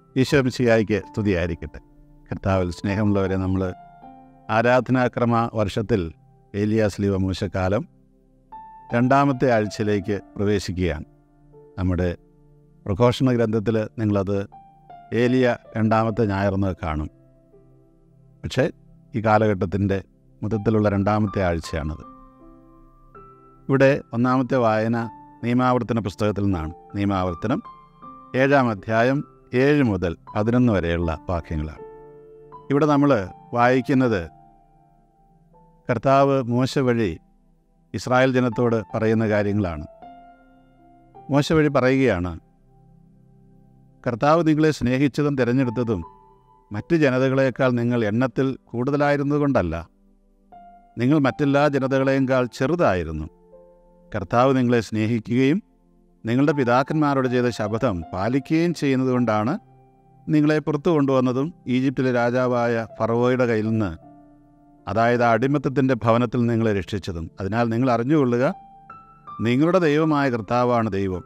ഈശോമിശിയായിക്ക് സ്തുതിയായിരിക്കട്ടെ കർത്താവിൽ സ്നേഹമുള്ളവരെ നമ്മൾ ആരാധനാക്രമ വർഷത്തിൽ ഏലിയാസ് ലീവ മൂശക്കാലം രണ്ടാമത്തെ ആഴ്ചയിലേക്ക് പ്രവേശിക്കുകയാണ് നമ്മുടെ പ്രഘോഷണ ഗ്രന്ഥത്തിൽ നിങ്ങളത് ഏലിയ രണ്ടാമത്തെ ഞായർന്ന് കാണും പക്ഷേ ഈ കാലഘട്ടത്തിൻ്റെ മൊത്തത്തിലുള്ള രണ്ടാമത്തെ ആഴ്ചയാണത് ഇവിടെ ഒന്നാമത്തെ വായന നിയമാവർത്തന പുസ്തകത്തിൽ നിന്നാണ് നിയമാവർത്തനം ഏഴാം അധ്യായം ഏഴ് മുതൽ പതിനൊന്ന് വരെയുള്ള വാക്യങ്ങളാണ് ഇവിടെ നമ്മൾ വായിക്കുന്നത് കർത്താവ് മോശ വഴി ഇസ്രായേൽ ജനത്തോട് പറയുന്ന കാര്യങ്ങളാണ് മോശ വഴി പറയുകയാണ് കർത്താവ് നിങ്ങളെ സ്നേഹിച്ചതും തിരഞ്ഞെടുത്തതും മറ്റ് ജനതകളേക്കാൾ നിങ്ങൾ എണ്ണത്തിൽ കൂടുതലായിരുന്നതുകൊണ്ടല്ല നിങ്ങൾ മറ്റെല്ലാ ജനതകളെക്കാൾ ചെറുതായിരുന്നു കർത്താവ് നിങ്ങളെ സ്നേഹിക്കുകയും നിങ്ങളുടെ പിതാക്കന്മാരോട് ചെയ്ത ശപഥം പാലിക്കുകയും ചെയ്യുന്നതുകൊണ്ടാണ് നിങ്ങളെ പുറത്തു കൊണ്ടുവന്നതും ഈജിപ്തിലെ രാജാവായ ഫറവോയുടെ കയ്യിൽ നിന്ന് അതായത് ആ അടിമത്തത്തിൻ്റെ ഭവനത്തിൽ നിങ്ങളെ രക്ഷിച്ചതും അതിനാൽ നിങ്ങൾ അറിഞ്ഞുകൊള്ളുക നിങ്ങളുടെ ദൈവമായ കർത്താവാണ് ദൈവം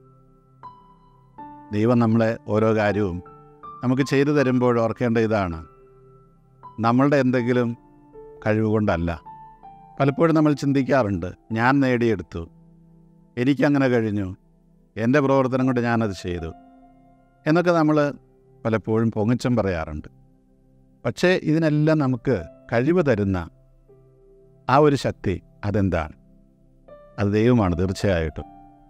ദൈവം നമ്മളെ ഓരോ കാര്യവും നമുക്ക് ചെയ്തു തരുമ്പോൾ ഓർക്കേണ്ട ഇതാണ് നമ്മളുടെ എന്തെങ്കിലും കഴിവ് കൊണ്ടല്ല പലപ്പോഴും നമ്മൾ ചിന്തിക്കാറുണ്ട് ഞാൻ നേടിയെടുത്തു എനിക്കങ്ങനെ കഴിഞ്ഞു എൻ്റെ പ്രവർത്തനം കൊണ്ട് ഞാനത് ചെയ്തു എന്നൊക്കെ നമ്മൾ പലപ്പോഴും പൊങ്ങച്ചം പറയാറുണ്ട് പക്ഷേ ഇതിനെല്ലാം നമുക്ക് കഴിവ് തരുന്ന ആ ഒരു ശക്തി അതെന്താണ് അത് ദൈവമാണ് തീർച്ചയായിട്ടും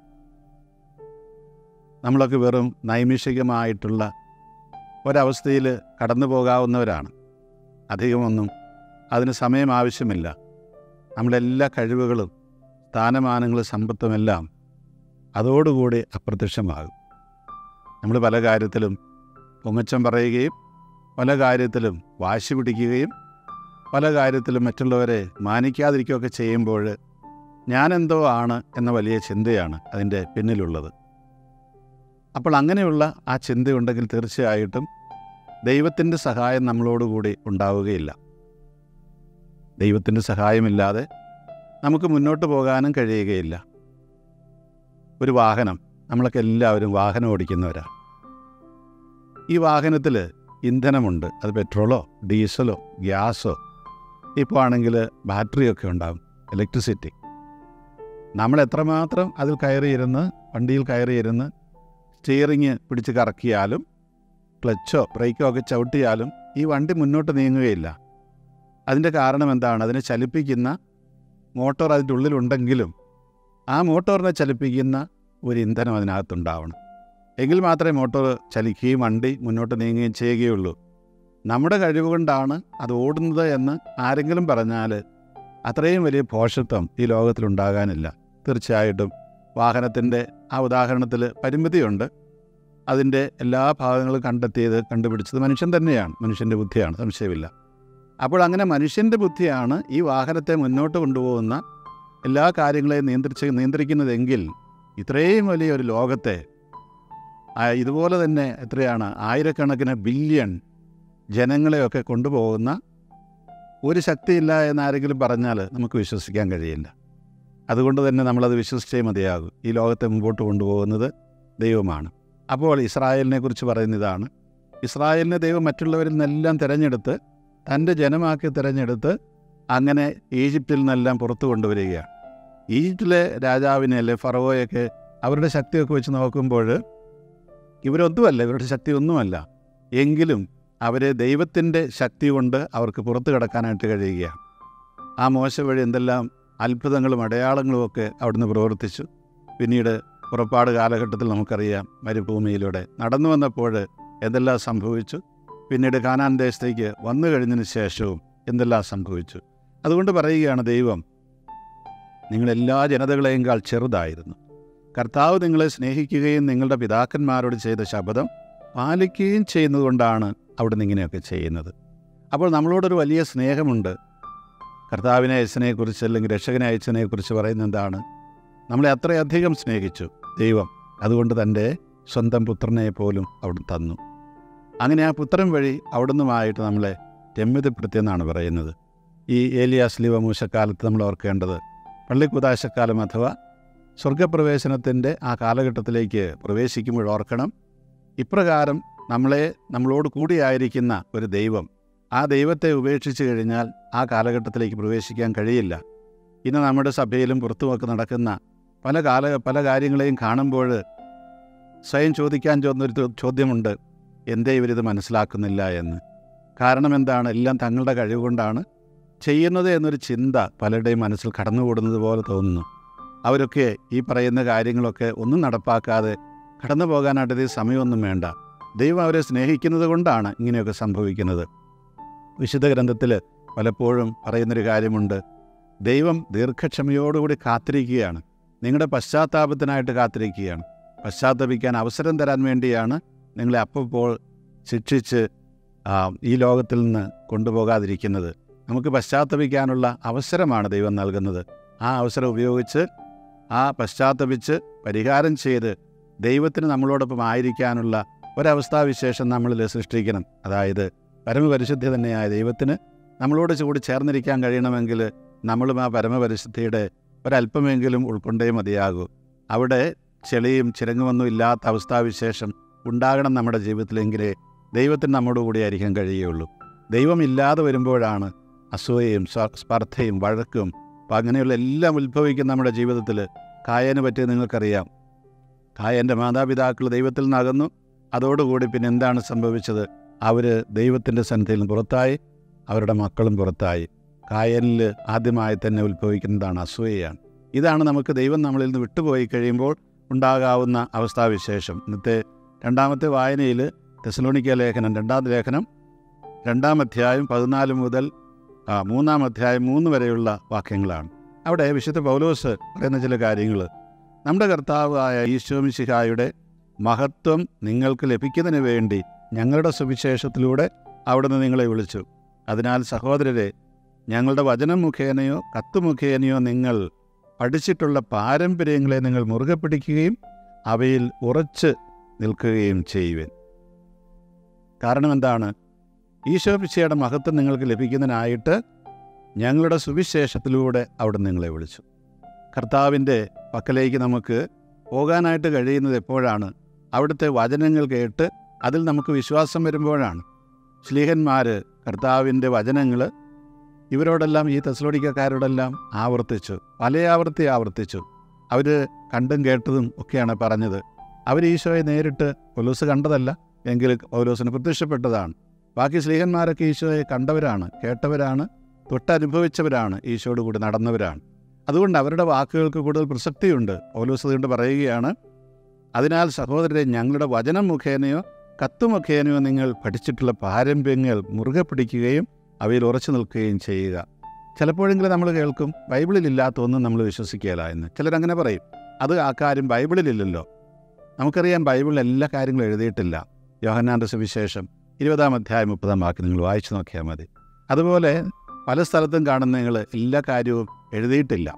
നമ്മളൊക്കെ വെറും നൈമിഷികമായിട്ടുള്ള ഒരവസ്ഥയിൽ കടന്നു പോകാവുന്നവരാണ് അധികമൊന്നും അതിന് സമയം ആവശ്യമില്ല നമ്മുടെ എല്ലാ കഴിവുകളും സ്ഥാനമാനങ്ങളും സമ്പത്തുമെല്ലാം അതോടുകൂടി അപ്രത്യക്ഷമാകും നമ്മൾ പല കാര്യത്തിലും പൊങ്ങച്ചം പറയുകയും പല കാര്യത്തിലും വാശി പിടിക്കുകയും പല കാര്യത്തിലും മറ്റുള്ളവരെ മാനിക്കാതിരിക്കുകയൊക്കെ ചെയ്യുമ്പോൾ ഞാനെന്തോ ആണ് എന്ന വലിയ ചിന്തയാണ് അതിൻ്റെ പിന്നിലുള്ളത് അപ്പോൾ അങ്ങനെയുള്ള ആ ചിന്തയുണ്ടെങ്കിൽ തീർച്ചയായിട്ടും ദൈവത്തിൻ്റെ സഹായം നമ്മളോടുകൂടി ഉണ്ടാവുകയില്ല ദൈവത്തിൻ്റെ സഹായമില്ലാതെ നമുക്ക് മുന്നോട്ട് പോകാനും കഴിയുകയില്ല ഒരു വാഹനം നമ്മളൊക്കെ എല്ലാവരും വാഹനം ഓടിക്കുന്നവരാണ് ഈ വാഹനത്തിൽ ഇന്ധനമുണ്ട് അത് പെട്രോളോ ഡീസലോ ഗ്യാസോ ഇപ്പോൾ ആണെങ്കിൽ ബാറ്ററിയൊക്കെ ഉണ്ടാകും ഇലക്ട്രിസിറ്റി നമ്മൾ എത്രമാത്രം അതിൽ കയറിയിരുന്ന് വണ്ടിയിൽ കയറിയിരുന്ന് സ്റ്റിയറിങ് പിടിച്ച് കറക്കിയാലും ക്ലച്ചോ ബ്രേക്കോ ഒക്കെ ചവിട്ടിയാലും ഈ വണ്ടി മുന്നോട്ട് നീങ്ങുകയില്ല അതിൻ്റെ കാരണം എന്താണ് അതിനെ ചലിപ്പിക്കുന്ന മോട്ടോർ അതിൻ്റെ ഉള്ളിലുണ്ടെങ്കിലും ആ മോട്ടോറിനെ ചലിപ്പിക്കുന്ന ഒരു ഇന്ധനം അതിനകത്തുണ്ടാവണം എങ്കിൽ മാത്രമേ മോട്ടോർ ചലിക്കുകയും വണ്ടി മുന്നോട്ട് നീങ്ങുകയും ചെയ്യുകയുള്ളൂ നമ്മുടെ കഴിവ് കൊണ്ടാണ് അത് ഓടുന്നത് എന്ന് ആരെങ്കിലും പറഞ്ഞാൽ അത്രയും വലിയ പോഷത്വം ഈ ലോകത്തിലുണ്ടാകാനില്ല തീർച്ചയായിട്ടും വാഹനത്തിൻ്റെ ആ ഉദാഹരണത്തിൽ പരിമിതിയുണ്ട് അതിൻ്റെ എല്ലാ ഭാഗങ്ങളും കണ്ടെത്തിയത് കണ്ടുപിടിച്ചത് മനുഷ്യൻ തന്നെയാണ് മനുഷ്യൻ്റെ ബുദ്ധിയാണ് സംശയമില്ല അപ്പോൾ അങ്ങനെ മനുഷ്യൻ്റെ ബുദ്ധിയാണ് ഈ വാഹനത്തെ മുന്നോട്ട് കൊണ്ടുപോകുന്ന എല്ലാ കാര്യങ്ങളെയും നിയന്ത്രിച്ച് നിയന്ത്രിക്കുന്നതെങ്കിൽ ഇത്രയും വലിയ ഒരു ലോകത്തെ ഇതുപോലെ തന്നെ എത്രയാണ് ആയിരക്കണക്കിന് ബില്യൺ ജനങ്ങളെയൊക്കെ കൊണ്ടുപോകുന്ന ഒരു ശക്തിയില്ല എന്നാരെങ്കിലും പറഞ്ഞാൽ നമുക്ക് വിശ്വസിക്കാൻ കഴിയില്ല അതുകൊണ്ട് തന്നെ നമ്മളത് വിശ്വസിച്ചേ മതിയാകും ഈ ലോകത്തെ മുമ്പോട്ട് കൊണ്ടുപോകുന്നത് ദൈവമാണ് അപ്പോൾ ഇസ്രായേലിനെ കുറിച്ച് പറയുന്ന ഇതാണ് ഇസ്രായേലിനെ ദൈവം മറ്റുള്ളവരിൽ നിന്നെല്ലാം തിരഞ്ഞെടുത്ത് തൻ്റെ ജനമാക്കി തിരഞ്ഞെടുത്ത് അങ്ങനെ ഈജിപ്തിൽ നിന്നെല്ലാം പുറത്തു കൊണ്ടുവരികയാണ് ഈജിപ്തിലെ രാജാവിനെ അല്ലെ ഫറവോയൊക്കെ അവരുടെ ശക്തിയൊക്കെ വെച്ച് നോക്കുമ്പോൾ ഇവരൊന്നുമല്ല ഇവരുടെ ശക്തി ഒന്നുമല്ല എങ്കിലും അവരെ ദൈവത്തിൻ്റെ ശക്തി കൊണ്ട് അവർക്ക് പുറത്തു കിടക്കാനായിട്ട് കഴിയുകയാണ് ആ മോശ വഴി എന്തെല്ലാം അത്ഭുതങ്ങളും അടയാളങ്ങളും ഒക്കെ അവിടുന്ന് പ്രവർത്തിച്ചു പിന്നീട് പുറപ്പാട് കാലഘട്ടത്തിൽ നമുക്കറിയാം മരുഭൂമിയിലൂടെ നടന്നു വന്നപ്പോൾ എന്തെല്ലാം സംഭവിച്ചു പിന്നീട് കാനാൻ ദേശത്തേക്ക് വന്നു കഴിഞ്ഞതിന് ശേഷവും എന്തെല്ലാം സംഭവിച്ചു അതുകൊണ്ട് പറയുകയാണ് ദൈവം നിങ്ങളെല്ലാ ജനതകളെയും ചെറുതായിരുന്നു കർത്താവ് നിങ്ങളെ സ്നേഹിക്കുകയും നിങ്ങളുടെ പിതാക്കന്മാരോട് ചെയ്ത ശപഥം പാലിക്കുകയും ചെയ്യുന്നതുകൊണ്ടാണ് അവിടുന്ന് ഇങ്ങനെയൊക്കെ ചെയ്യുന്നത് അപ്പോൾ നമ്മളോടൊരു വലിയ സ്നേഹമുണ്ട് കർത്താവിനെ അയച്ചതിനെക്കുറിച്ച് അല്ലെങ്കിൽ രക്ഷകനെ അയച്ചതിനെക്കുറിച്ച് പറയുന്നത് എന്താണ് നമ്മളെ അത്രയധികം സ്നേഹിച്ചു ദൈവം അതുകൊണ്ട് തൻ്റെ സ്വന്തം പുത്രനെ പോലും അവിടുന്ന് തന്നു അങ്ങനെ ആ പുത്രൻ വഴി അവിടുന്നുമായിട്ട് നമ്മളെ രമ്യതപ്പെടുത്തിയെന്നാണ് പറയുന്നത് ഈ ഏലിയാസ് ലീവ മൂശക്കാലത്ത് നമ്മൾ ഓർക്കേണ്ടത് പള്ളിക്കുതാശക്കാലം അഥവാ സ്വർഗപ്രവേശനത്തിൻ്റെ ആ കാലഘട്ടത്തിലേക്ക് പ്രവേശിക്കുമ്പോൾ ഓർക്കണം ഇപ്രകാരം നമ്മളെ നമ്മളോട് കൂടിയായിരിക്കുന്ന ഒരു ദൈവം ആ ദൈവത്തെ ഉപേക്ഷിച്ച് കഴിഞ്ഞാൽ ആ കാലഘട്ടത്തിലേക്ക് പ്രവേശിക്കാൻ കഴിയില്ല ഇന്ന് നമ്മുടെ സഭയിലും പുറത്തുമൊക്കെ നടക്കുന്ന പല കാല പല കാര്യങ്ങളെയും കാണുമ്പോൾ സ്വയം ചോദിക്കാൻ ചോദിക്കുന്നൊരു ചോ- ചോദ്യമുണ്ട് എന്തേ ഇവരിത് മനസ്സിലാക്കുന്നില്ല എന്ന് കാരണം എന്താണ് എല്ലാം തങ്ങളുടെ കഴിവ് കൊണ്ടാണ് ചെയ്യുന്നത് എന്നൊരു ചിന്ത പലരുടെയും മനസ്സിൽ കടന്നുകൂടുന്നത് പോലെ തോന്നുന്നു അവരൊക്കെ ഈ പറയുന്ന കാര്യങ്ങളൊക്കെ ഒന്നും നടപ്പാക്കാതെ കടന്നു പോകാനായിട്ട് ഇത് സമയമൊന്നും വേണ്ട ദൈവം അവരെ സ്നേഹിക്കുന്നത് കൊണ്ടാണ് ഇങ്ങനെയൊക്കെ സംഭവിക്കുന്നത് വിശുദ്ധ ഗ്രന്ഥത്തിൽ പലപ്പോഴും പറയുന്നൊരു കാര്യമുണ്ട് ദൈവം ദീർഘക്ഷമയോടുകൂടി കാത്തിരിക്കുകയാണ് നിങ്ങളുടെ പശ്ചാത്താപത്തിനായിട്ട് കാത്തിരിക്കുകയാണ് പശ്ചാത്തപിക്കാൻ അവസരം തരാൻ വേണ്ടിയാണ് നിങ്ങളെ അപ്പോൾ ശിക്ഷിച്ച് ആ, ഈ ലോകത്തിൽ നിന്ന് കൊണ്ടുപോകാതിരിക്കുന്നത് നമുക്ക് പശ്ചാത്തപിക്കാനുള്ള അവസരമാണ് ദൈവം നൽകുന്നത് ആ അവസരം ഉപയോഗിച്ച് ആ പശ്ചാത്തപിച്ച് പരിഹാരം ചെയ്ത് ദൈവത്തിന് നമ്മളോടൊപ്പം ആയിരിക്കാനുള്ള ഒരവസ്ഥാവിശേഷം നമ്മളിൽ സൃഷ്ടിക്കണം അതായത് പരമപരിശുദ്ധി തന്നെയായ ദൈവത്തിന് നമ്മളോട് കൂടി ചേർന്നിരിക്കാൻ കഴിയണമെങ്കിൽ നമ്മളും ആ പരമപരിശുദ്ധിയുടെ ഒരല്പമെങ്കിലും ഉൾക്കൊണ്ടേ മതിയാകൂ അവിടെ ചെളിയും ചിരങ്ങുമൊന്നും ഇല്ലാത്ത അവസ്ഥാവിശേഷം ഉണ്ടാകണം നമ്മുടെ ജീവിതത്തിലെങ്കിലേ ദൈവത്തിന് നമ്മോട് കൂടിയായിരിക്കാൻ കഴിയുകയുള്ളൂ ദൈവമില്ലാതെ വരുമ്പോഴാണ് അസൂയയും സ്വ- സ്പർദ്ധയും വഴക്കും അപ്പം അങ്ങനെയുള്ള എല്ലാം ഉത്ഭവിക്കുന്ന നമ്മുടെ ജീവിതത്തിൽ കായന് പറ്റിയത് നിങ്ങൾക്കറിയാം കായൻ്റെ മാതാപിതാക്കൾ ദൈവത്തിൽ നിന്നകന്നു അതോടുകൂടി പിന്നെ എന്താണ് സംഭവിച്ചത് അവർ ദൈവത്തിൻ്റെ സന്നിധിയിൽ നിന്ന് പുറത്തായി അവരുടെ മക്കളും പുറത്തായി കായനിൽ ആദ്യമായി തന്നെ ഉത്ഭവിക്കുന്നതാണ് അസൂയയാണ് ഇതാണ് നമുക്ക് ദൈവം നമ്മളിൽ നിന്ന് വിട്ടുപോയി കഴിയുമ്പോൾ ഉണ്ടാകാവുന്ന അവസ്ഥാവിശേഷം ഇന്നത്തെ രണ്ടാമത്തെ വായനയിൽ തെസലോണിക്ക ലേഖനം രണ്ടാം ലേഖനം രണ്ടാം അധ്യായം പതിനാല് മുതൽ ആ, മൂന്നാം അധ്യായം മൂന്ന് വരെയുള്ള വാക്യങ്ങളാണ് അവിടെ വിശുദ്ധ പൗലോസ് പറയുന്ന ചില കാര്യങ്ങൾ നമ്മുടെ കർത്താവായ ഈശോമിശിഹായുടെ മഹത്വം നിങ്ങൾക്ക് ലഭിക്കുന്നതിന് വേണ്ടി ഞങ്ങളുടെ സുവിശേഷത്തിലൂടെ അവിടുന്ന് നിങ്ങളെ വിളിച്ചു അതിനാൽ സഹോദരരെ ഞങ്ങളുടെ വചനം മുഖേനയോ കത്ത് മുഖേനയോ നിങ്ങൾ പഠിച്ചിട്ടുള്ള പാരമ്പര്യങ്ങളെ നിങ്ങൾ മുറുകെ പിടിക്കുകയും അവയിൽ ഉറച്ച് നിൽക്കുകയും ചെയ്യുവൻ കാരണം എന്താണ് ഈശോപിച്ചയുടെ മഹത്വം നിങ്ങൾക്ക് ലഭിക്കുന്നതിനായിട്ട് ഞങ്ങളുടെ സുവിശേഷത്തിലൂടെ അവിടെ നിങ്ങളെ വിളിച്ചു കർത്താവിൻ്റെ പക്കലേക്ക് നമുക്ക് പോകാനായിട്ട് കഴിയുന്നത് എപ്പോഴാണ് അവിടുത്തെ വചനങ്ങൾ കേട്ട് അതിൽ നമുക്ക് വിശ്വാസം വരുമ്പോഴാണ് ശ്ലീഹന്മാർ കർത്താവിൻ്റെ വചനങ്ങൾ ഇവരോടെല്ലാം ഈ തെസ്ലോടിക്കക്കാരോടെല്ലാം ആവർത്തിച്ചു പല ആവർത്തി ആവർത്തിച്ചു അവർ കണ്ടും കേട്ടതും ഒക്കെയാണ് പറഞ്ഞത് അവർ ഈശോയെ നേരിട്ട് പൗലോസ് കണ്ടതല്ല എങ്കിൽ പൗലോസിന് പ്രത്യക്ഷപ്പെട്ടതാണ് ബാക്കി സ്ത്രീഹന്മാരൊക്കെ ഈശോയെ കണ്ടവരാണ് കേട്ടവരാണ് തൊട്ടനുഭവിച്ചവരാണ് ഈശോയോട് കൂടി നടന്നവരാണ് അതുകൊണ്ട് അവരുടെ വാക്കുകൾക്ക് കൂടുതൽ പ്രസക്തിയുണ്ട് പൗലോസ് അതുകൊണ്ട് പറയുകയാണ് അതിനാൽ സഹോദരരെ ഞങ്ങളുടെ വചനം മുഖേനയോ കത്ത് മുഖേനയോ നിങ്ങൾ പഠിച്ചിട്ടുള്ള പാരമ്പര്യങ്ങൾ മുറുകെ പിടിക്കുകയും അവയിൽ ഉറച്ചു നിൽക്കുകയും ചെയ്യുക ചിലപ്പോഴെങ്കിലും നമ്മൾ കേൾക്കും ബൈബിളിലില്ലാത്ത ഒന്നും നമ്മൾ വിശ്വസിക്കുകയില്ല എന്ന് ചിലരങ്ങനെ പറയും അത് ആ കാര്യം ബൈബിളിലില്ലല്ലോ നമുക്കറിയാം ബൈബിളിൽ എല്ലാ കാര്യങ്ങളും എഴുതിയിട്ടില്ല യോഹന്നാൻ്റെ സുവിശേഷം ഇരുപതാം അധ്യായം മുപ്പതാം വാക്ക് നിങ്ങൾ വായിച്ചു നോക്കിയാൽ മതി അതുപോലെ പല സ്ഥലത്തും കാണുന്ന നിങ്ങൾ എല്ലാ കാര്യവും എഴുതിയിട്ടില്ല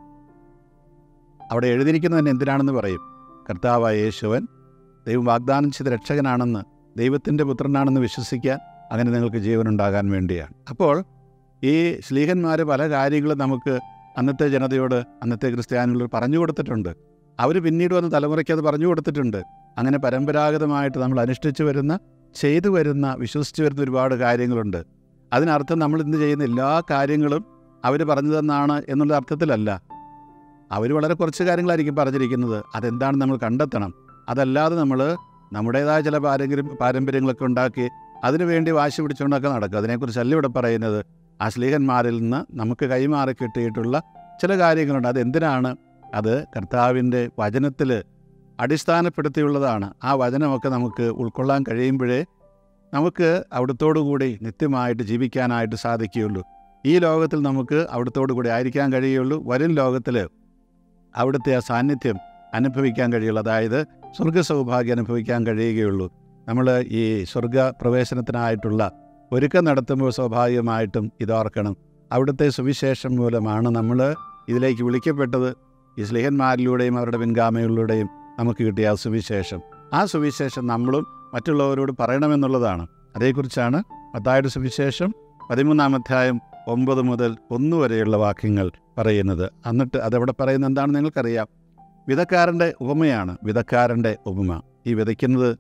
അവിടെ എഴുതിയിരിക്കുന്നത് തന്നെ എന്തിനാണെന്ന് പറയും കർത്താവായ യേശുവൻ ദൈവം വാഗ്ദാനം ചെയ്ത രക്ഷകനാണെന്ന് ദൈവത്തിൻ്റെ പുത്രനാണെന്ന് വിശ്വസിക്കാൻ അങ്ങനെ നിങ്ങൾക്ക് ജീവനുണ്ടാകാൻ വേണ്ടിയാണ് അപ്പോൾ ഈ സ്ലീഹന്മാർ പല കാര്യങ്ങളും നമുക്ക് അന്നത്തെ ജനതയോട് അന്നത്തെ ക്രിസ്ത്യാനികളോട് പറഞ്ഞു കൊടുത്തിട്ടുണ്ട് അവർ പിന്നീട് വന്ന തലമുറയ്ക്ക് അത് പറഞ്ഞു കൊടുത്തിട്ടുണ്ട് അങ്ങനെ പരമ്പരാഗതമായിട്ട് നമ്മൾ അനുഷ്ഠിച്ചു വരുന്ന ചെയ്തു വരുന്ന വിശ്വസിച്ചു വരുന്ന ഒരുപാട് കാര്യങ്ങളുണ്ട് അതിനർത്ഥം നമ്മൾ ഇന്ന് ചെയ്യുന്ന എല്ലാ കാര്യങ്ങളും അവർ പറഞ്ഞു തന്നാണ് എന്നുള്ള അർത്ഥത്തിലല്ല അവർ വളരെ കുറച്ച് കാര്യങ്ങളായിരിക്കും പറഞ്ഞിരിക്കുന്നത് അതെന്താണ് നമ്മൾ കണ്ടെത്തണം അതല്ലാതെ നമ്മൾ നമ്മുടേതായ ചില പാരമ്പര്യം പാരമ്പര്യങ്ങളൊക്കെ ഉണ്ടാക്കി അതിനുവേണ്ടി വാശി പിടിച്ചുകൊണ്ടൊക്കെ നടക്കും അതിനെക്കുറിച്ചല്ല ഇവിടെ പറയുന്നത് ആ സ്ലീഹന്മാരിൽ നിന്ന് നമുക്ക് കൈമാറി കിട്ടിയിട്ടുള്ള ചില കാര്യങ്ങളുണ്ട് അതെന്തിനാണ് അത് കർത്താവിൻ്റെ വചനത്തിൽ അടിസ്ഥാനപ്പെടുത്തിയുള്ളതാണ് ആ വചനമൊക്കെ നമുക്ക് ഉൾക്കൊള്ളാൻ കഴിയുമ്പോഴേ നമുക്ക് അവിടത്തോടു കൂടി നിത്യമായിട്ട് ജീവിക്കാനായിട്ട് സാധിക്കുകയുള്ളൂ ഈ ലോകത്തിൽ നമുക്ക് അവിടത്തോടു കൂടി ആയിരിക്കാൻ കഴിയുള്ളൂ വരും ലോകത്തിൽ അവിടുത്തെ ആ സാന്നിധ്യം അനുഭവിക്കാൻ കഴിയുള്ളൂ അതായത് സ്വർഗ സൗഭാഗ്യം അനുഭവിക്കാൻ കഴിയുകയുള്ളൂ നമ്മൾ ഈ സ്വർഗ പ്രവേശനത്തിനായിട്ടുള്ള ഒരുക്കം നടത്തുമ്പോൾ സ്വാഭാവികമായിട്ടും ഇതോർക്കണം അവിടുത്തെ സുവിശേഷം മൂലമാണ് നമ്മൾ ഇതിലേക്ക് വിളിക്കപ്പെട്ടത് ഈ സ്ലിഹന്മാരിലൂടെയും അവരുടെ പിൻഗാമികളിലൂടെയും നമുക്ക് കിട്ടിയ ആ സുവിശേഷം ആ സുവിശേഷം നമ്മളും മറ്റുള്ളവരോട് പറയണമെന്നുള്ളതാണ് അതേക്കുറിച്ചാണ് മത്തായുടെ സുവിശേഷം പതിമൂന്നാം അധ്യായം ഒമ്പത് മുതൽ ഒന്ന് വരെയുള്ള വാക്യങ്ങൾ പറയുന്നത് എന്നിട്ട് അതെവിടെ പറയുന്നത് എന്താണെന്ന് നിങ്ങൾക്കറിയാം വിതക്കാരൻ്റെ ഉപമയാണ് വിതക്കാരൻ്റെ ഉപമ ഈ വിതയ്ക്കുന്നത്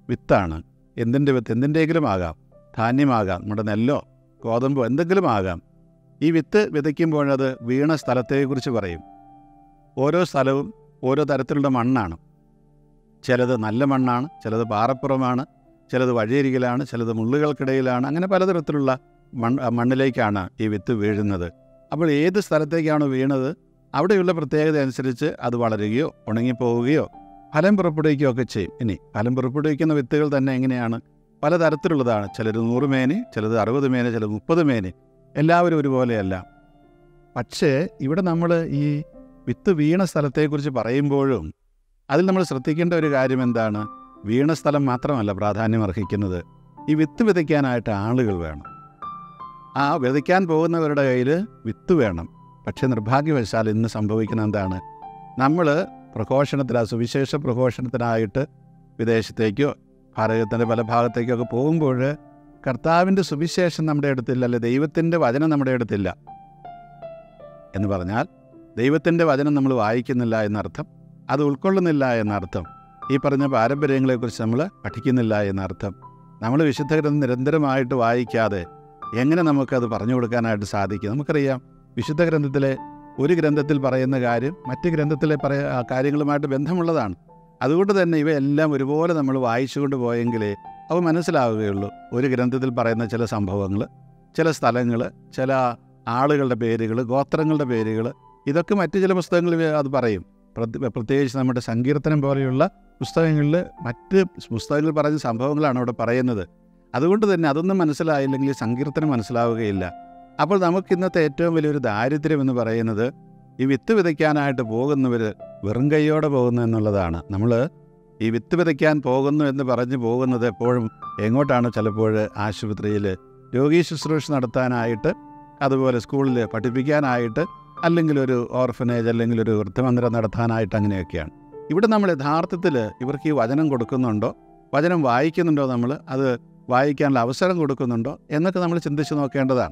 വിത്താണ് എന്തിൻ്റെ വിത്ത് എന്തിൻ്റെയെങ്കിലും ആകാം ധാന്യമാകാം നമ്മുടെ നെല്ലോ ഗോതമ്പോ എന്തെങ്കിലും ആകാം ഈ വിത്ത് വിതയ്ക്കുമ്പോഴത് വീണ സ്ഥലത്തെക്കുറിച്ച് പറയും ഓരോ സ്ഥലവും ഓരോ തരത്തിലുള്ള മണ്ണാണ് ചിലത് നല്ല മണ്ണാണ് ചിലത് പാറപ്പുറമാണ് ചിലത് വഴിയരികിലാണ് ചിലത് മുള്ളുകൾക്കിടയിലാണ് അങ്ങനെ പലതരത്തിലുള്ള മൺ മണ്ണിലേക്കാണ് ഈ വിത്ത് വീഴുന്നത് അപ്പോൾ ഏത് സ്ഥലത്തേക്കാണോ വീണത് അവിടെയുള്ള പ്രത്യേകത അനുസരിച്ച് അത് വളരുകയോ ഉണങ്ങിപ്പോവുകയോ ഫലം പുറപ്പെടുവിക്കുകയോ ഒക്കെ ചെയ്യും ഇനി ഫലം പുറപ്പെടുവിക്കുന്ന വിത്തുകൾ തന്നെ എങ്ങനെയാണ് പലതരത്തിലുള്ളതാണ് ചിലർ നൂറ് മേനി ചിലത് അറുപത് മേനി ചിലത് മുപ്പത് മേനി എല്ലാവരും ഒരുപോലെയല്ല പക്ഷേ ഇവിടെ നമ്മൾ ഈ വിത്ത് വീണ സ്ഥലത്തെക്കുറിച്ച് പറയുമ്പോഴും അതിൽ നമ്മൾ ശ്രദ്ധിക്കേണ്ട ഒരു കാര്യം എന്താണ് വീണ സ്ഥലം മാത്രമല്ല പ്രാധാന്യം അർഹിക്കുന്നത് ഈ വിത്ത് വിതയ്ക്കാനായിട്ട് ആളുകൾ വേണം ആ വിതയ്ക്കാൻ പോകുന്നവരുടെ കയ്യിൽ വിത്ത് വേണം പക്ഷേ നിർഭാഗ്യവശാൽ ഇന്ന് സംഭവിക്കുന്ന എന്താണ് നമ്മൾ പ്രഘോഷണത്തിന് സുവിശേഷ പ്രഘോഷണത്തിനായിട്ട് വിദേശത്തേക്കോ ഭാരതത്തിൻ്റെ പല ഭാഗത്തേക്കോ ഒക്കെ പോകുമ്പോൾ കർത്താവിൻ്റെ സുവിശേഷം നമ്മുടെ അടുത്തില്ല അല്ലെ ദൈവത്തിൻ്റെ വചനം നമ്മുടെ അടുത്തില്ല എന്ന് പറഞ്ഞാൽ ദൈവത്തിൻ്റെ വചനം നമ്മൾ വായിക്കുന്നില്ല എന്നർത്ഥം അത് ഉൾക്കൊള്ളുന്നില്ല എന്നർത്ഥം ഈ പറഞ്ഞ പാരമ്പര്യങ്ങളെക്കുറിച്ച് നമ്മൾ പഠിക്കുന്നില്ല എന്നർത്ഥം നമ്മൾ വിശുദ്ധ ഗ്രന്ഥം നിരന്തരമായിട്ട് വായിക്കാതെ എങ്ങനെ നമുക്കത് പറഞ്ഞു കൊടുക്കാനായിട്ട് സാധിക്കും നമുക്കറിയാം വിശുദ്ധ ഗ്രന്ഥത്തിലെ ഒരു ഗ്രന്ഥത്തിൽ പറയുന്ന കാര്യം മറ്റ് ഗ്രന്ഥത്തിലെ പറയ ആ കാര്യങ്ങളുമായിട്ട് ബന്ധമുള്ളതാണ് അതുകൊണ്ട് തന്നെ ഇവയെല്ലാം ഒരുപോലെ നമ്മൾ വായിച്ചുകൊണ്ട് പോയെങ്കിലേ അവ മനസ്സിലാവുകയുള്ളൂ ഒരു ഗ്രന്ഥത്തിൽ പറയുന്ന ചില സംഭവങ്ങൾ ചില സ്ഥലങ്ങൾ ചില ആളുകളുടെ പേരുകൾ ഗോത്രങ്ങളുടെ പേരുകൾ ഇതൊക്കെ മറ്റ് ചില പുസ്തകങ്ങളിൽ അത് പറയും പ്രത്യ- പ്രത്യേകിച്ച് നമ്മുടെ സങ്കീർത്തനം പോലെയുള്ള പുസ്തകങ്ങളിൽ മറ്റ് പുസ്തകങ്ങളിൽ പറഞ്ഞ സംഭവങ്ങളാണ് അവിടെ പറയുന്നത് അതുകൊണ്ട് തന്നെ അതൊന്നും മനസ്സിലായില്ലെങ്കിൽ ഈ സങ്കീർത്തനം മനസ്സിലാവുകയില്ല അപ്പോൾ നമുക്ക് ഇന്നത്തെ ഏറ്റവും വലിയൊരു ദാരിദ്ര്യം എന്ന് പറയുന്നത് ഈ വിത്ത് വിതയ്ക്കാനായിട്ട് പോകുന്നവർ വെറും കൈയോടെ പോകുന്നു എന്നുള്ളതാണ് നമ്മൾ ഈ വിത്ത് വിതയ്ക്കാൻ പോകുന്നു എന്ന് പറഞ്ഞ് പോകുന്നത് എപ്പോഴും എങ്ങോട്ടാണ് ചിലപ്പോൾ ആശുപത്രിയിൽ രോഗീ ശുശ്രൂഷ നടത്താനായിട്ട് അതുപോലെ സ്കൂളിൽ പഠിപ്പിക്കാനായിട്ട് അല്ലെങ്കിൽ ഒരു ഓർഫനേജ് അല്ലെങ്കിൽ ഒരു വൃദ്ധമന്ദിരം നടത്താനായിട്ട് അങ്ങനെയൊക്കെയാണ് ഇവിടെ നമ്മൾ യഥാർത്ഥത്തിൽ ഇവർക്ക് ഈ വചനം കൊടുക്കുന്നുണ്ടോ വചനം വായിക്കുന്നുണ്ടോ നമ്മൾ അത് വായിക്കാനുള്ള അവസരം കൊടുക്കുന്നുണ്ടോ എന്നൊക്കെ നമ്മൾ ചിന്തിച്ച് നോക്കേണ്ടതാണ്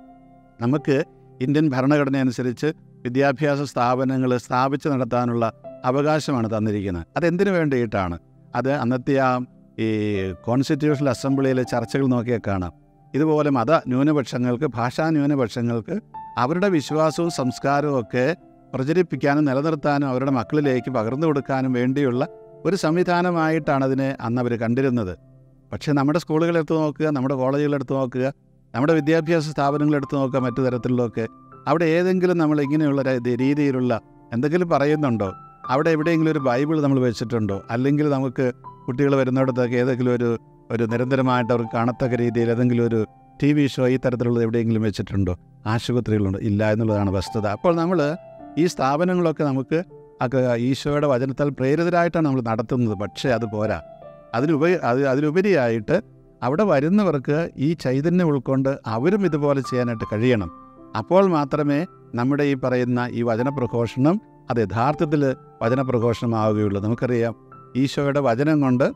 നമുക്ക് ഇന്ത്യൻ ഭരണഘടന അനുസരിച്ച് വിദ്യാഭ്യാസ സ്ഥാപനങ്ങൾ സ്ഥാപിച്ച് നടത്താനുള്ള അവകാശമാണ് തന്നിരിക്കുന്നത് അതെന്തിനു വേണ്ടിയിട്ടാണ് അത് അന്നത്തെ ആ ഈ കോൺസ്റ്റിറ്റ്യൂഷണൽ അസംബ്ലിയിലെ ചർച്ചകൾ നോക്കിയാൽ കാണാം ഇതുപോലെ മത ന്യൂനപക്ഷങ്ങൾക്ക് ഭാഷാ ന്യൂനപക്ഷങ്ങൾക്ക് അവരുടെ വിശ്വാസവും സംസ്കാരവും ഒക്കെ പ്രചരിപ്പിക്കാനും നിലനിർത്താനും അവരുടെ മക്കളിലേക്ക് പകർന്നു കൊടുക്കാനും വേണ്ടിയുള്ള ഒരു സംവിധാനമായിട്ടാണ് അതിനെ അന്ന് അവർ കണ്ടിരുന്നത് പക്ഷേ നമ്മുടെ സ്കൂളുകളെടുത്ത് നോക്കുക നമ്മുടെ കോളേജുകളെടുത്ത് നോക്കുക നമ്മുടെ വിദ്യാഭ്യാസ സ്ഥാപനങ്ങളെടുത്ത് നോക്കുക മറ്റു തരത്തിലുള്ളതൊക്കെ അവിടെ ഏതെങ്കിലും നമ്മൾ ഇങ്ങനെയുള്ള ര- രീതിയിലുള്ള എന്തെങ്കിലും പറയുന്നുണ്ടോ അവിടെ എവിടെയെങ്കിലും ഒരു ബൈബിൾ നമ്മൾ വെച്ചിട്ടുണ്ടോ അല്ലെങ്കിൽ നമുക്ക് കുട്ടികൾ വരുന്നിടത്തൊക്കെ ഏതെങ്കിലും ഒരു ഒരു നിരന്തരമായിട്ട് അവർക്ക് കാണത്തക്ക രീതിയിൽ ഏതെങ്കിലും ഒരു ടി വി ഷോ ഈ തരത്തിലുള്ളത് എവിടെയെങ്കിലും വെച്ചിട്ടുണ്ടോ ആശുപത്രികളുണ്ടോ ഇല്ല എന്നുള്ളതാണ് വസ്തുത അപ്പോൾ നമ്മൾ ഈ സ്ഥാപനങ്ങളൊക്കെ നമുക്ക് ഒക്കെ ഈശോയുടെ വചനത്താൽ പ്രേരിതരായിട്ടാണ് നമ്മൾ നടത്തുന്നത് പക്ഷേ അത് പോരാ അതിനുപ അത് അതിലുപരിയായിട്ട് അവിടെ വരുന്നവർക്ക് ഈ ചൈതന്യം ഉൾക്കൊണ്ട് അവരും ഇതുപോലെ ചെയ്യാനായിട്ട് കഴിയണം അപ്പോൾ മാത്രമേ നമ്മുടെ ഈ പറയുന്ന ഈ വചനപ്രഘോഷണം അത് യഥാർത്ഥത്തിൽ വചനപ്രഘോഷണമാവുകയുള്ളൂ നമുക്കറിയാം ഈശോയുടെ വചനം കൊണ്ട്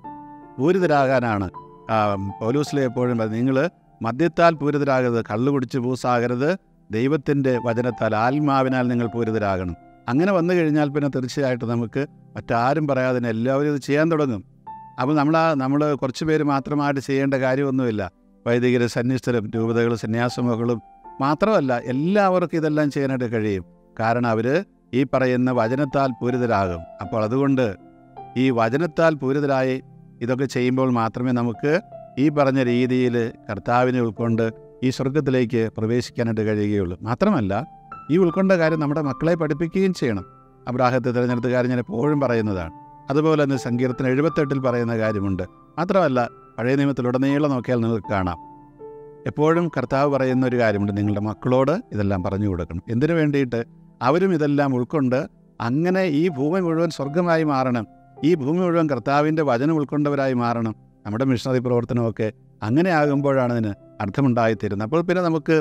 പൂരിതരാകാനാണ് ആ, പൗലൂസിലെ എപ്പോഴും നിങ്ങൾ മദ്യത്താൽ പൂരിതരാകരുത് കള്ളു കുടിച്ച് പൂസാകരുത് ദൈവത്തിൻ്റെ വചനത്താൽ ആത്മാവിനാൽ നിങ്ങൾ പൂരിതരാകണം അങ്ങനെ വന്നു കഴിഞ്ഞാൽ പിന്നെ തീർച്ചയായിട്ടും നമുക്ക് മറ്റാരും പറയാതെ തന്നെ എല്ലാവരും ഇത് ചെയ്യാൻ തുടങ്ങും അപ്പോൾ നമ്മൾ ആ നമ്മൾ കുറച്ച് പേര് മാത്രമായിട്ട് ചെയ്യേണ്ട കാര്യമൊന്നുമില്ല വൈദികർ സന്യസ്തരും രൂപതകളും സന്യാസമുകളും മാത്രമല്ല എല്ലാവർക്കും ഇതെല്ലാം ചെയ്യാനായിട്ട് കഴിയും കാരണം അവർ ഈ പറയുന്ന വചനത്താൽ പൂരിതരാകും അപ്പോൾ അതുകൊണ്ട് ഈ വചനത്താൽ പൂരിതരായി ഇതൊക്കെ ചെയ്യുമ്പോൾ മാത്രമേ നമുക്ക് ഈ പറഞ്ഞ രീതിയിൽ കർത്താവിനെ ഉൾക്കൊണ്ട് ഈ സ്വർഗത്തിലേക്ക് പ്രവേശിക്കാനായിട്ട് കഴിയുകയുള്ളൂ മാത്രമല്ല ഈ ഉൾക്കൊണ്ട കാര്യം നമ്മുടെ മക്കളെ പഠിപ്പിക്കുകയും ചെയ്യണം അബ്രാഹത്തെ തിരഞ്ഞെടുത്ത കാര്യം ഞാൻ എപ്പോഴും പറയുന്നതാണ് അതുപോലെ തന്നെ സങ്കീർത്തനം എഴുപത്തെട്ടിൽ പറയുന്ന കാര്യമുണ്ട് മാത്രമല്ല പഴയ നിയമത്തിലുടനീളം നോക്കിയാൽ നിങ്ങൾക്ക് കാണാം എപ്പോഴും കർത്താവ് പറയുന്ന ഒരു കാര്യമുണ്ട് നിങ്ങളുടെ മക്കളോട് ഇതെല്ലാം പറഞ്ഞു കൊടുക്കണം എന്തിനു വേണ്ടിയിട്ട് അവരും ഇതെല്ലാം ഉൾക്കൊണ്ട് അങ്ങനെ ഈ ഭൂമി മുഴുവൻ സ്വർഗമായി മാറണം ഈ ഭൂമി മുഴുവൻ കർത്താവിൻ്റെ വചനം ഉൾക്കൊണ്ടവരായി മാറണം നമ്മുടെ മിഷണറി പ്രവർത്തനമൊക്കെ അങ്ങനെ ആകുമ്പോഴാണ് അതിന് അർത്ഥമുണ്ടായിത്തീരുന്നത് അപ്പോൾ പിന്നെ നമുക്ക്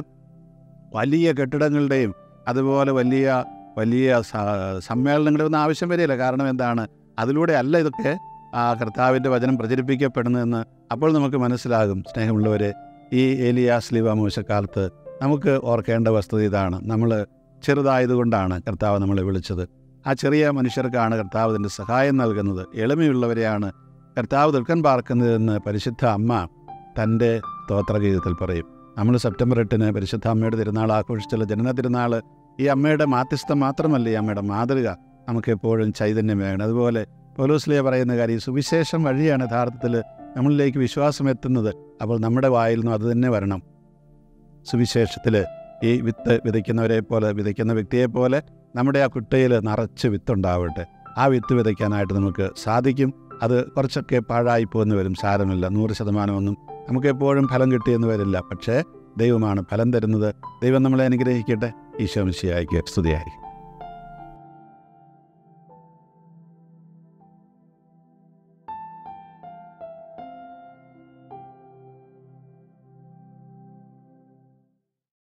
വലിയ കെട്ടിടങ്ങളുടെയും അതുപോലെ വലിയ വലിയ സ- സമ്മേളനങ്ങളുടെ ഒന്നും ആവശ്യം വരില്ല കാരണം എന്താണ് അതിലൂടെ അല്ല ഇതൊക്കെ ആ കർത്താവിൻ്റെ വചനം പ്രചരിപ്പിക്കപ്പെടുന്നതെന്ന് അപ്പോൾ നമുക്ക് മനസ്സിലാകും സ്നേഹമുള്ളവരെ ഈ ഏലിയാസ് ലിവ മൂശക്കാലത്ത് നമുക്ക് ഓർക്കേണ്ട വസ്തുത ഇതാണ് നമ്മൾ ചെറുതായതുകൊണ്ടാണ് കർത്താവ് നമ്മളെ വിളിച്ചത് ആ ചെറിയ മനുഷ്യർക്കാണ് കർത്താവ് അതിൻ്റെ സഹായം നൽകുന്നത് എളിമയുള്ളവരെയാണ് കർത്താവ് ദുർക്കൻ പാർക്കുന്നതെന്ന് പരിശുദ്ധ അമ്മ തൻ്റെ സ്തോത്രഗീതത്തിൽ പറയും നമ്മൾ സെപ്റ്റംബർ എട്ടിന് പരിശുദ്ധ അമ്മയുടെ തിരുനാൾ ആഘോഷിച്ചുള്ള ജനന തിരുനാൾ ഈ അമ്മയുടെ മാധ്യസ്ഥം മാത്രമല്ല ഈ അമ്മയുടെ മാതൃക നമുക്ക് എപ്പോഴും ചൈതന്യം വേണം അതുപോലെ പോലൂസ്ലിയ പറയുന്ന കാര്യം സുവിശേഷം വഴിയാണ് യഥാർത്ഥത്തിൽ നമ്മളിലേക്ക് വിശ്വാസം എത്തുന്നത് അപ്പോൾ നമ്മുടെ വായിൽ നിന്നും അത് തന്നെ വരണം സുവിശേഷത്തിൽ ഈ വിത്ത് വിതയ്ക്കുന്നവരെ പോലെ വിതയ്ക്കുന്ന വ്യക്തിയെ പോലെ നമ്മുടെ ആ കുട്ടയിൽ നിറച്ച് വിത്തുണ്ടാവട്ടെ ആ വിത്ത് വിതയ്ക്കാനായിട്ട് നമുക്ക് സാധിക്കും അത് കുറച്ചൊക്കെ പാഴായി പോകുന്നു വരും സാരമില്ല നൂറ് ശതമാനമൊന്നും നമുക്ക് എപ്പോഴും ഫലം കിട്ടിയെന്ന് വരില്ല പക്ഷേ ദൈവമാണ് ഫലം തരുന്നത് ദൈവം നമ്മളെ അനുഗ്രഹിക്കട്ടെ ഈശോ മിശിയായിക്ക് സ്തുതിയായിരിക്കും